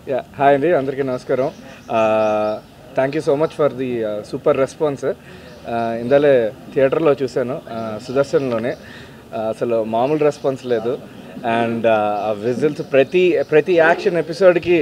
yeah hi అండి అందరికీ నమస్కారం thank you so much for the super response ఇందాలే థియేటర్లో చూశాను uh, సుదర్శన్లోనే Uh, అసలు మామూలు రెస్పాన్స్ లేదు అండ్ ఆ విజిల్స్ ప్రతి ప్రతి యాక్షన్ ఎపిసోడ్కి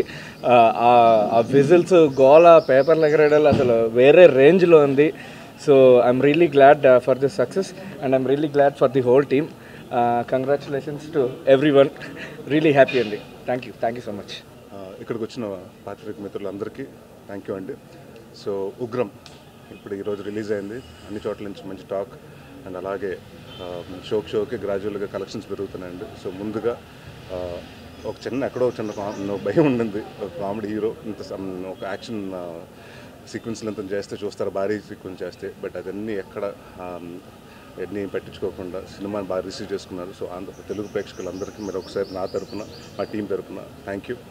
ఆ విజిల్స్ గోల పేపర్లు ఎగరడాలు అసలు వేరే రేంజ్లో ఉంది so I'm really glad for this success and I'm really glad for the whole team congratulations to everyone really happy అండి thank you thank you so much ఆ, ఇక్కడికి వచ్చిన పాత్రిక మిత్రులందరికీ థ్యాంక్ యూ అండి సో ఉగ్రం ఇప్పుడు ఈరోజు రిలీజ్ అయింది అన్ని చోట్ల నుంచి మంచి టాక్ అండ్ అలాగే ఆ, షోక్ షోకి గ్రాడ్యువల్గా కలెక్షన్స్ పెరుగుతున్నాయండి సో ముందుగా ఆ, ఒక చిన్న ఎక్కడో ఒక చిన్న కా- ఒక భయం ఉండింది ఒక కామెడీ హీరో ఇంత సమ్- ఒక యాక్షన్ సీక్వెన్స్లు ఇంత చేస్తే చూస్తారు భారీ సీక్వెన్స్ చేస్తే బట్ అదన్నీ ఎక్కడ ఆ, ఎన్ని పట్టించుకోకుండా సినిమాని బాగా రిసీవ్ చేసుకున్నారు సో ఆంధ్ర తెలుగు ప్రేక్షకులందరికీ మీరు ఒకసారి నా తరపున మా టీం తరపున థ్యాంక్ యూ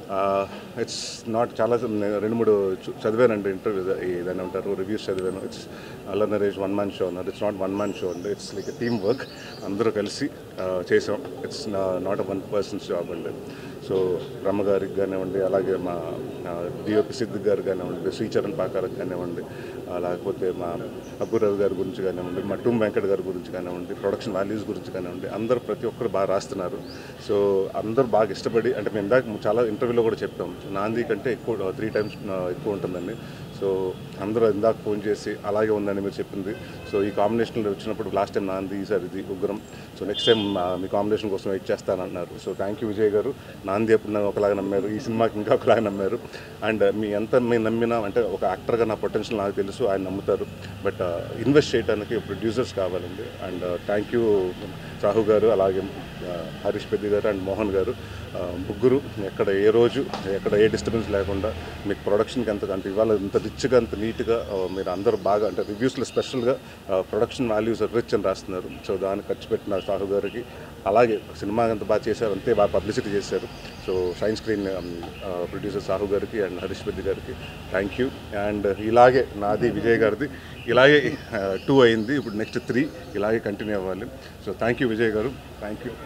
ఇట్స్ నాట్ చాలా నేను రెండు మూడు చు- చదివానండి ఇంటర్వ్యూ ఏదైనా ఉంటారు రివ్యూస్ చదివాను it's Allari Naresh one man show అన్నారు it's not one man show అండి ఇట్స్ లైక్ టీమ్ వర్క్ అందరూ కలిసి uh, చేసాం it's not a one person's job అండి సో బ్రహ్మ గారికి కానివ్వండి అలాగే మా డిఓపి సిద్ధు గారు కానివ్వండి శ్రీచరణ్ పాకాలకు కానివ్వండి ఆ, లేకపోతే మా అబ్బురావు గారి గురించి కానివ్వండి మా టూమ్ వెంకట్ గారి గురించి కానివ్వండి ప్రొడక్షన్ వాల్యూస్ గురించి కానివ్వండి అందరూ ప్రతి ఒక్కరు బాగా రాస్తున్నారు సో అందరూ బాగా ఇష్టపడి అంటే మేము ఇందాక చాలా ఇంటర్వ్యూలో కూడా చెప్పాం నాంది కంటే ఎక్కువ త్రీ టైమ్స్ ఎక్కువ ఉంటుందండి సో అందరూ ఇందాక ఫోన్ చేసి అలాగే ఉందని మీరు చెప్పింది సో ఈ కాంబినేషన్లో వచ్చినప్పుడు లాస్ట్ టైం నాంది ఈసారి ఇది ఉగ్రం సో నెక్స్ట్ టైం మీ కాంబినేషన్ కోసం వెయిట్ చేస్తానంటున్నారు so thank you Vijay garu Naandhi ఎప్పుడు నన్ను ఒకలాగా నమ్మారు ఈ సినిమాకి ఇంకా ఒకలాగా నమ్మారు అండ్ మీ ఎంత మీ నమ్మినా అంటే ఒక యాక్టర్గా నా పొటెన్షియల్ నాకు తెలుసు ఆయన నమ్ముతారు బట్ ఇన్వెస్ట్ చేయడానికి ప్రొడ్యూసర్స్ కావాలండి and thank you Rahu garu అలాగే ఆ, హరీష్ పెద్ది గారు అండ్ మోహన్ గారు ఆ, ముగ్గురు ఎక్కడ ఏ రోజు ఎక్కడ ఏ డిస్టర్బెన్స్ లేకుండా మీకు ప్రొడక్షన్కి ఎంత అంటే ఇవాళ ఇంత రిచ్గా అంత నీట్గా మీరు అందరూ బాగా అంటే రివ్యూస్లో స్పెషల్గా ప్రొడక్షన్ వాల్యూస్ రిచ్ అని రాస్తున్నారు సో దానికి ఖర్చు పెట్టిన సాహు గారికి అలాగే సినిమా అంత బాగా చేశారు అంతే బాగా పబ్లిసిటీ చేశారు so Shine Screen producer Sahu గారికి అండ్ హరీష్ పెద్ది గారికి థ్యాంక్ యూ అండ్ ఇలాగే నాది విజయ్ గారిది ఇలాగే టూ అయింది ఇప్పుడు నెక్స్ట్ త్రీ ఇలాగే కంటిన్యూ అవ్వాలి so thank you Vijay garu thank you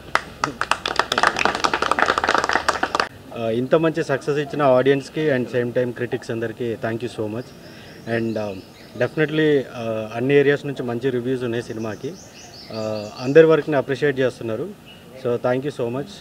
ఆ, ఇంత మంచి సక్సెస్ ఇచ్చిన ఆడియన్స్కి అండ్ సేమ్ టైం క్రిటిక్స్ అందరికీ thank you so much and definitely అన్ని ఏరియాస్ నుంచి మంచి రివ్యూస్ ఉన్నాయి సినిమాకి ఆ, అందరి వర్క్ని అప్రిషియేట్ చేస్తున్నారు so thank you so much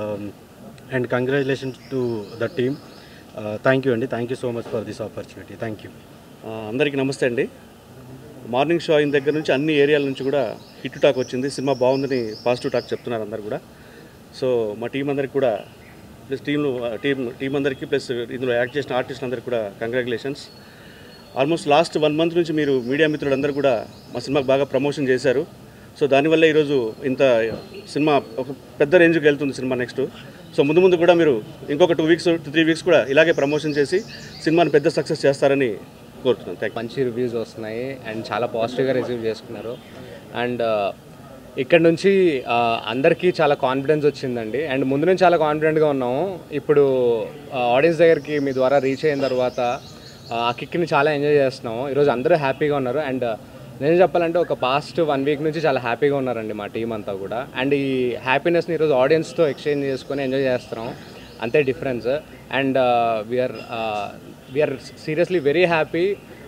and congratulations to the team thank you అండి thank you so much for this opportunity thank you ఆ, అందరికీ నమస్తే అండి మార్నింగ్ షో అయిన దగ్గర నుంచి అన్ని ఏరియాల నుంచి కూడా హిట్ టాక్ వచ్చింది సినిమా బాగుందని పాజిటివ్ టాక్ చెప్తున్నారు అందరు కూడా సో మా టీం అందరికి కూడా ప్లస్ టీంలో టీం టీం అందరికీ ప్లస్ ఇందులో యాక్ట్ చేసిన ఆర్టిస్ట్ అందరికీ కూడా congratulations almost last one month నుంచి మీరు మీడియా మిత్రులందరూ కూడా మా సినిమాకి బాగా ప్రమోషన్ చేశారు సో దానివల్ల ఈరోజు ఇంత సినిమా ఒక పెద్ద రేంజ్కి వెళ్తుంది సినిమా నెక్స్ట్ సో ముందు ముందు కూడా మీరు ఇంకొక టూ వీక్స్ త్రీ వీక్స్ కూడా ఇలాగే ప్రమోషన్ చేసి సినిమాని పెద్ద సక్సెస్ చేస్తారని కోరుతున్నాను థ్యాంక్ మంచి రివ్యూస్ వస్తున్నాయి అండ్ చాలా పాజిటివ్గా రిసీవ్ చేసుకున్నారు అండ్ ఇక్కడ నుంచి ఆ, అందరికీ చాలా కాన్ఫిడెన్స్ వచ్చిందండి అండ్ ముందు నుంచి చాలా కాన్ఫిడెంట్గా ఉన్నాము ఇప్పుడు ఆడియన్స్ దగ్గరికి మీ ద్వారా రీచ్ అయిన తర్వాత ఆ, ఆ కిక్ని చాలా ఎంజాయ్ చేస్తున్నాము ఈరోజు అందరూ హ్యాపీగా ఉన్నారు అండ్ నేను చెప్పాలంటే ఒక పాస్ట్ వన్ వీక్ నుంచి చాలా హ్యాపీగా ఉన్నారండి మా టీం అంతా కూడా అండ్ ఈ హ్యాపీనెస్ని ఈరోజు ఆడియన్స్తో ఎక్స్చేంజ్ చేసుకొని ఎంజాయ్ చేస్తున్నాం అంతే difference and we're we're seriously very happy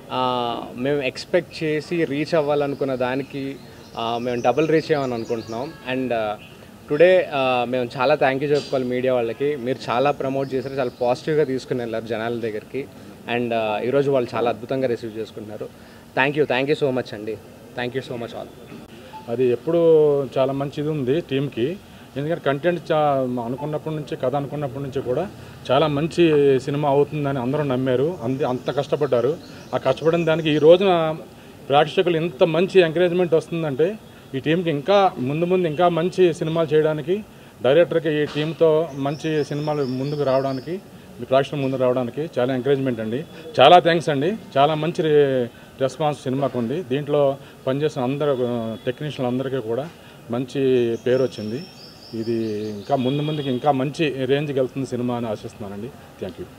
మేము ఎక్స్పెక్ట్ చేసి రీచ్ అవ్వాలనుకున్న దానికి ఆ, మేము డబుల్ రీచ్ అయ్యామని అనుకుంటున్నాం అండ్ టుడే మేము చాలా థ్యాంక్ యూ చెప్పుకోవాలి మీడియా వాళ్ళకి మీరు చాలా ప్రమోట్ చేశారు చాలా పాజిటివ్గా తీసుకుని వెళ్ళారు జనాల దగ్గరికి అండ్ ఈరోజు వాళ్ళు చాలా అద్భుతంగా రిసీవ్ చేసుకున్నారు thank you thank you so much అండి thank you so much all అది ఎప్పుడు చాలా మంచిది ఉంది టీంకి ఎందుకంటే కంటెంట్ చా అనుకున్నప్పటి నుంచి కథ అనుకున్నప్పటి నుంచి కూడా చాలా మంచి సినిమా అవుతుందని అందరూ నమ్మారు అంత అంత కష్టపడ్డారు ఆ కష్టపడిన దానికి ఈ రోజున ప్రేక్షకులు ఇంత మంచి ఎంకరేజ్మెంట్ వస్తుందంటే ఈ టీంకి ఇంకా ముందు ముందు ఇంకా మంచి సినిమాలు చేయడానికి డైరెక్టర్కి ఈ టీంతో మంచి సినిమాలు ముందుకు రావడానికి మీ ప్రేక్షకుల ముందుకు రావడానికి చాలా ఎంకరేజ్మెంట్ అండి చాలా థ్యాంక్స్ అండి చాలా మంచి రె- రెస్పాన్స్ సినిమాకు ఉంది దీంట్లో పనిచేసిన అందరు టెక్నీషియన్లు అందరికీ కూడా మంచి పేరు వచ్చింది ఇది ఇంకా ముందు ముందుకి ఇంకా మంచి రేంజ్కి వెళ్తుంది సినిమా అని ఆశిస్తున్నానండి థ్యాంక్ యూ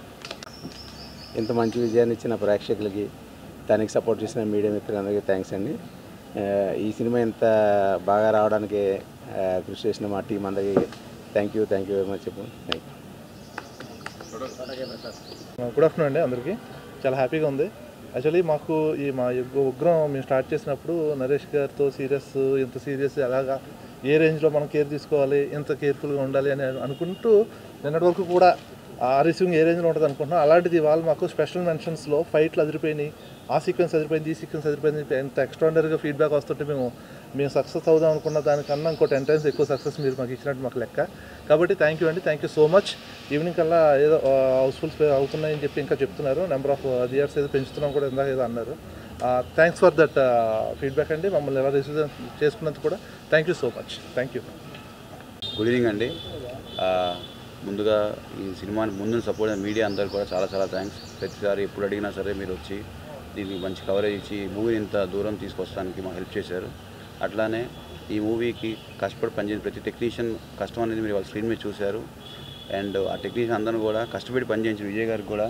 ఇంత మంచి విజయాన్ని ఇచ్చిన ప్రేక్షకులకి దానికి సపోర్ట్ చేసిన మీడియా మిత్రులందరికీ థ్యాంక్స్ అండి ఆ, ఈ సినిమా ఇంత బాగా రావడానికి ఆ, కృషి చేసిన మా టీం అందరికీ thank you thank you very much చెప్పు థ్యాంక్ యూ గుడ్ ఆఫ్టర్నూన్ అండి అందరికీ చాలా హ్యాపీగా ఉంది యాక్చువల్లీ మాకు ఈ మా యొక్క ఉగ్రం మేము స్టార్ట్ చేసినప్పుడు నరేష్ గారితో సీరియస్ ఇంత సీరియస్ ఎలాగా ఏ రేంజ్లో మనం కేర్ తీసుకోవాలి ఎంత కేర్ఫుల్గా ఉండాలి అని అనుకుంటూ నిన్నటి వరకు కూడా ఆ రిసీవింగ్ ఏ రేంజ్లో ఉంటుంది అనుకుంటున్నాం అలాంటిది వాళ్ళు మాకు స్పెషల్ మెన్షన్స్లో ఫైట్లు అదిరిపోయినాయి ఆ సీక్వెన్స్ అదిరిపోయింది ఈ సీక్వెన్స్ అదిరిపోయింది ఎంత ఎక్స్ట్రాడనరీగా ఫీడ్బ్యాక్ వస్తుంటే మేము మేము సక్సెస్ అవుదాం అనుకున్న దానికన్నా ఇంకో టెన్ టైమ్స్ ఎక్కువ సక్సెస్ మీరు మాకు ఇచ్చినట్టు మాకు లెక్క కాబట్టి థ్యాంక్ యూ అండి thank you so much evening కల్లా ఏదో హౌస్ఫుల్స్ అవుతున్నాయని చెప్పి ఇంకా చెప్తున్నారు నెంబర్ ఆఫ్ ఇయర్స్ ఏదో పెంచుతున్నాం కూడా ఇందాక ఏదో అన్నారు థ్యాంక్స్ ఫర్ దట్ ఫీడ్బ్యాక్ అండి మమ్మల్ని ఎలా రిసీవ్ చేసుకున్నందుకు కూడా thank you so much thank you good evening అండి ఆ, ముందుగా ఈ సినిమాని ముందు సపోర్ట్ మీడియా అందరు కూడా చాలా చాలా థ్యాంక్స్ ప్రతిసారి ఎప్పుడు అడిగినా సరే మీరు వచ్చి దీనికి మంచి కవరేజ్ ఇచ్చి మూవీని ఇంత దూరం తీసుకొస్తానికి మాకు హెల్ప్ చేశారు అట్లానే ఈ మూవీకి కష్టపడి పనిచేసిన ప్రతి టెక్నీషియన్ కష్టం అనేది మీరు వాళ్ళ స్క్రీన్ మీద చూశారు అండ్ ఆ టెక్నీషియన్ అందరూ కూడా కష్టపడి పనిచేయించిన విజయ్ గారికి కూడా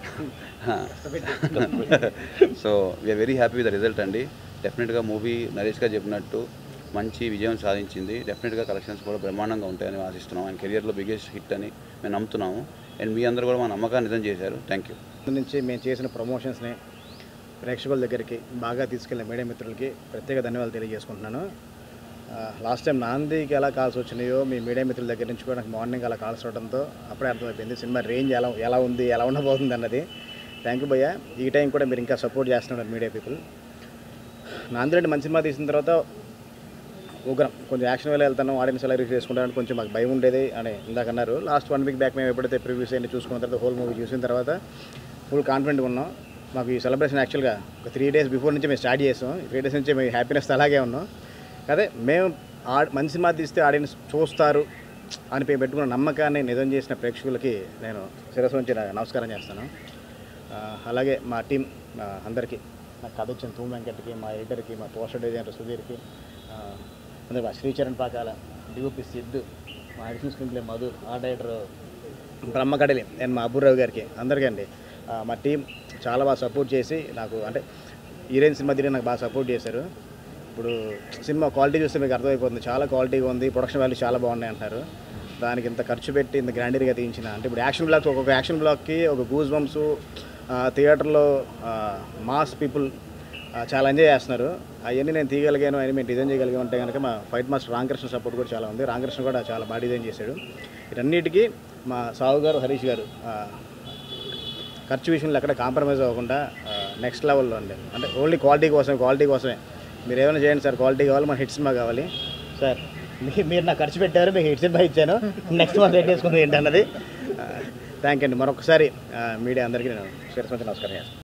so we're very happy with the result అండి డెఫినెట్గా మూవీ నరేష్ గారు చెప్పినట్టు మంచి విజయం సాధించింది డెఫినెట్గా కలెక్షన్స్ కూడా బ్రహ్మాండంగా ఉంటాయని ఆశిస్తున్నాం ఆయన కెరియర్లో బిగ్గెస్ట్ హిట్ అని మేము నమ్ముతున్నాము అండ్ మీ అందరూ కూడా మా నమ్మకాన్ని నిజం చేశారు థ్యాంక్ యూ నుంచి మేము చేసిన ప్రమోషన్స్ని ప్రేక్షకుల దగ్గరికి బాగా తీసుకెళ్ళిన మీడియా మిత్రులకి ప్రత్యేక ధన్యవాదాలు తెలియజేసుకుంటున్నాను లాస్ట్ టైం నాందికి ఎలా కాల్స్ వచ్చినాయో మీ మీడియా మిత్రుల దగ్గర నుంచి కూడా నాకు మార్నింగ్ అలా కాల్స్ రావడంతో అప్పుడే అర్థమైపోయింది సినిమా రేంజ్ ఎలా ఎలా ఉంది ఎలా ఉండబోతుంది అన్నది థ్యాంక్ యూ భయ్య ఈ టైం కూడా మీరు ఇంకా సపోర్ట్ చేస్తున్నారు మీడియా పీపుల్ నాందిరెడ్డి మంచి సినిమా తీసిన తర్వాత ఉగ్రం కొంచెం యాక్షన్ వేళ వెళ్తాను ఆడియన్స్ ఎలా రివ్యూ చేసుకుంటారని కొంచెం మాకు భయం ఉండేది అని ఇందాక అన్నారు లాస్ట్ వన్ వీక్ బ్యాక్ మేము ఎప్పుడైతే ప్రివ్యూస్ అన్ని చూసుకున్న తర్వాత హోల్ మూవీ చూసిన తర్వాత ఫుల్ కాన్ఫిడెంట్గా ఉన్నాం మాకు ఈ సెలబ్రేషన్ యాక్చువల్గా ఒక త్రీ డేస్ బిఫోర్ నుంచి మేము స్టార్ట్ చేసాం త్రీ డేస్ నుంచి మేము హ్యాపీనెస్ అలాగే ఉన్నాం అదే మేము ఆ మంచి సినిమా తీస్తే ఆడియన్స్ చూస్తారు అని మేము పెట్టుకున్న నమ్మకాన్ని నిజం చేసిన ప్రేక్షకులకి నేను శిరస్సు నుంచి నా- నమస్కారం చేస్తాను ఆ, అలాగే మా టీం ఆ, అందరికీ నాకు కథ వచ్చిన తూమ్ వెంకట్కి మా ఎడిటర్కి మా పోస్టర్ డిజైనర్ సుధీర్కి ఆ, అందరూ మా శ్రీచరణ్ పాకాల డిఓపి సిద్ధు మా అడిషనల్ స్క్రీన్ ప్లే మధు ఆ డైరెక్టర్ బ్రహ్మకడలి అండ్ మా అబ్బురావు గారికి అందరికీ అండి ఆ, మా టీం చాలా బాగా సపోర్ట్ చేసి నాకు అంటే హీరోయిన్ సినిమా తిరిగి నాకు బాగా సపోర్ట్ చేశారు ఇప్పుడు సినిమా క్వాలిటీ చూస్తే మీకు అర్థమైపోతుంది చాలా క్వాలిటీగా ఉంది ప్రొడక్షన్ వాల్యూ చాలా బాగున్నాయి అంటారు దానికి ఇంత ఖర్చు పెట్టి ఇంత గ్రాండరీగా తీయించిన అంటే ఇప్పుడు యాక్షన్ బ్లాక్స్ ఒక్కొక్క యాక్షన్ బ్లాక్కి ఒక గూజ్ బంప్స్ థియేటర్లో మాస్ పీపుల్ చాలా ఎంజాయ్ చేస్తున్నారు అవన్నీ నేను తీయగలిగాను అని మేము డిజైన్ చేయగలిగాను అంటే కనుక మా ఫైట్ మాస్టర్ రామకృష్ణ సపోర్ట్ కూడా చాలా ఉంది రామకృష్ణ కూడా చాలా బాగా డిజైన్ చేశాడు వీటన్నిటికీ మా సాగు గారు హరీష్ గారు ఆ, ఖర్చు విషయంలో ఎక్కడ కాంప్రమైజ్ అవ్వకుండా నెక్స్ట్ లెవెల్లో అండి అంటే ఓన్లీ క్వాలిటీ కోసం క్వాలిటీ కోసమే మీరు ఏమైనా చేయండి సార్ క్వాలిటీ కావాలి మన హిట్ సినిమా కావాలి సార్ మీ- మీరు నాకు ఖర్చు పెట్టారు మీకు హిట్ సినిమా ఇచ్చాను నెక్స్ట్ మంత్ రేట్ వేసుకుంది ఏంటన్నది థ్యాంక్ యూ అండి మరొకసారి మీడియా అందరికీ నేను శిరస్సు నమస్కారం చేస్తాను